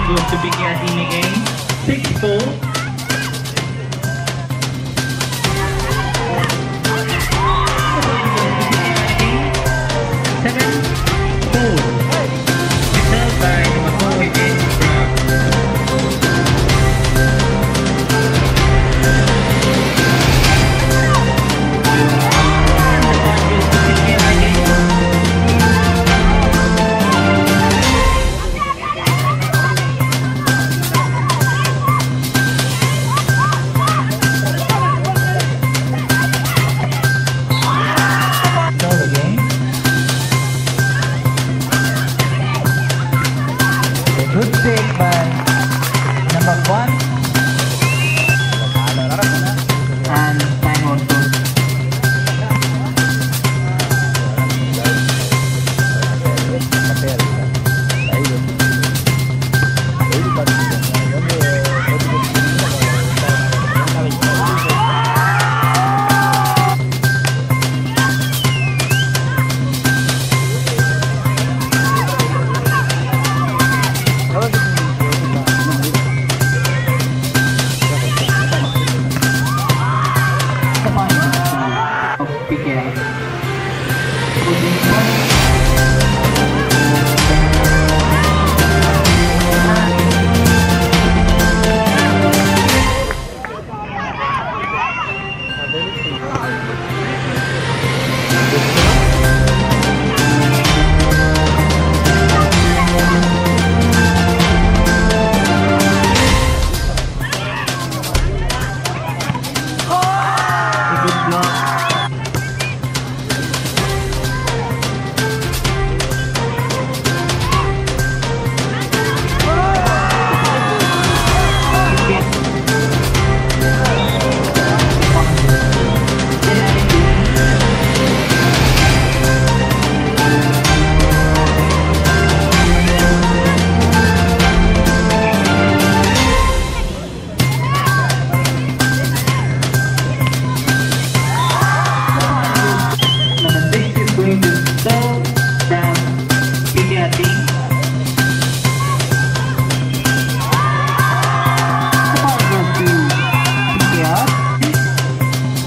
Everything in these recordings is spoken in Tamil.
goes to PKR team again. 6-4. Seven, four. Served by number four again. Brown. Serve again. A good take by number one. And time out goes. The final of PKR. A good block. Number six is going to serve from PKR team. The ball goes to PKR.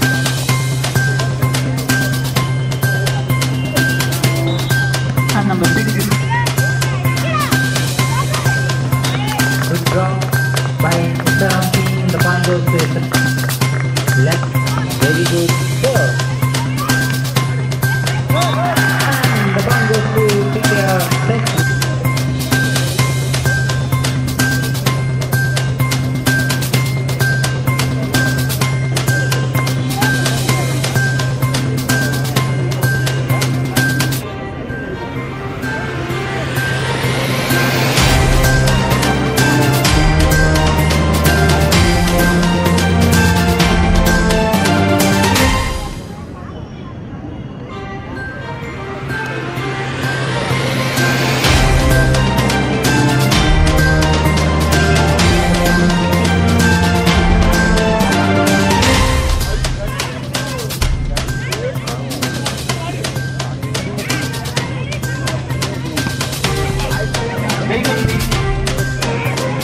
And number six is good draw by Instagram team. The ball goes to left. Very good serve. And the ball goes to PKR six. Very good.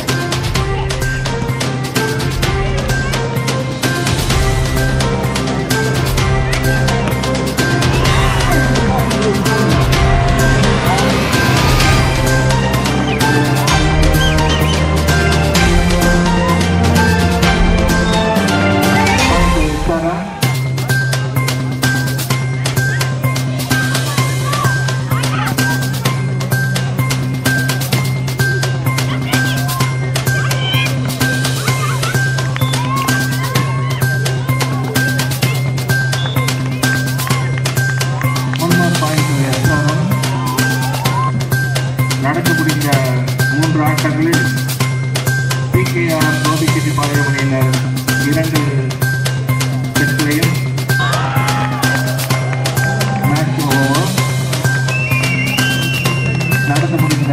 One more point we have shown. நடந்து முடிந்த மூன்று ஆட்டங்களில் பிகேஆர் கோபிச்செட்டி பாளையம் அணியினர் இரண்டு செட்களையும் மேட்ச் ஓவர் நடந்து முடிந்த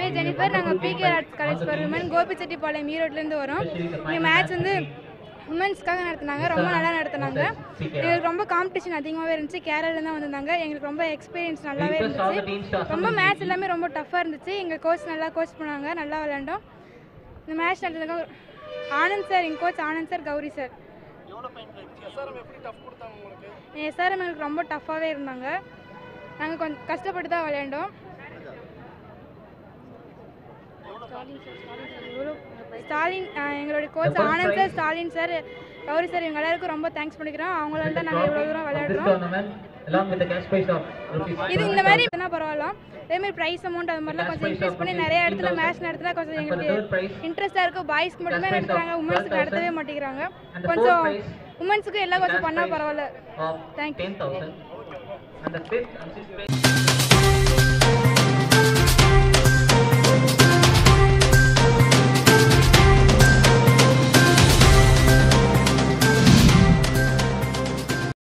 பேர் ஜெனிஃபர் நாங்கள் PK arts college for women Gobichettipalayam ஈரோட்லேருந்து வரோம் இங்கே மேட்ச் வந்து உமன்ஸ்க்காக நடத்துனாங்க ரொம்ப நல்லா நடத்துனாங்க எங்களுக்கு ரொம்ப காம்படிஷன் அதிகமாகவே இருந்துச்சு கேரளால தான் வந்திருந்தாங்க எங்களுக்கு ரொம்ப எக்ஸ்பீரியன்ஸ் நல்லாவே இருந்துச்சு ரொம்ப மேட்ச் எல்லாமே ரொம்ப டஃப்பாக இருந்துச்சு எங்கள் கோச் நல்லா கோச் பண்ணாங்க நல்லா விளையாண்டோம் இந்த மேட்ச் நடந்ததுக்கு ஆனந்த் சார் எங்கள் coach Anand sir Gowri sir SRM எங்களுக்கு ரொம்ப டஃப்பாகவே இருந்தாங்க நாங்கள் கொஞ்சம் கஷ்டப்பட்டு தான் விளையாண்டோம் ஸ்டாலின் அஹ், எங்களுடைய coach Anand sir Stalin sir Gowri sir இவங்க எல்லாருக்கும் ரொம்ப தேங்க்ஸ் பண்ணிக்கிறோம் அவங்களால தான் நாங்கள் இவ்வளோ தூரம் This விளையாடுறோம் tournament, along with the cash prize of rupees இது இந்த மாதிரி எதுனா பரவாயில்ல அதே மாதிரி ப்ரைஸ் அமௌண்ட் அது மாதிரிலாம் கொஞ்சம் இன்க்ரீஸ் பண்ணி நிறைய இடத்துல மேட்ச் நடத்தினா கொஞ்சம் எங்களுக்கு இன்ட்ரெஸ்டாக இருக்கும் பாய்ஸ்க்கு மட்டுமே நடத்துறாங்க உமன்ஸுக்கு நடத்தவே மாட்டேங்கிறாங்க கொஞ்சம் உமன்ஸுக்கு எல்லாம் கொஞ்சம் பண்ணால் பரவாயில்ல of Thank you. 10,000. And the fifth and sixth prize.